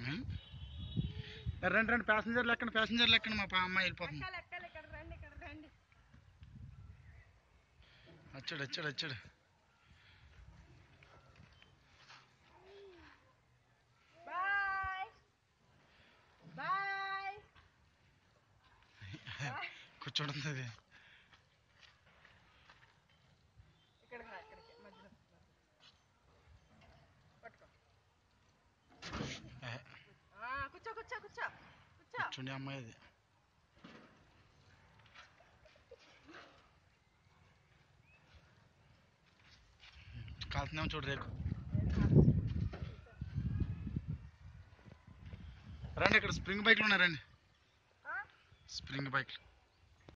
ఉమ్. రండి రండి ప్యాసింజర్లు ఎక్కండి ప్యాసింజర్లు ఎక్కండి మా పా అమ్మాయి వెళ్ళిపోతుంది ఎక్కాలి ఎక్కాలి ఇక్కడ రండి ఇక్కడ రండి వచ్చాడు వచ్చాడు వచ్చాడు బాయ్ బాయ్ కూర్చోడం అది ఇక్కడ ఇక్కడికి మధ్యలో పట్టుకో ఏ, ఆ, కూర్చో కూర్చో కూర్చో కూర్చో కూర్చోండి అమ్మాయి అది కాల్తున్నాం చూడు రేకు రండి ఇక్కడ స్ప్రింగ్ బైక్లు ఉన్నాయి రండి ఆ? స్ప్రింగ్ బైక్లు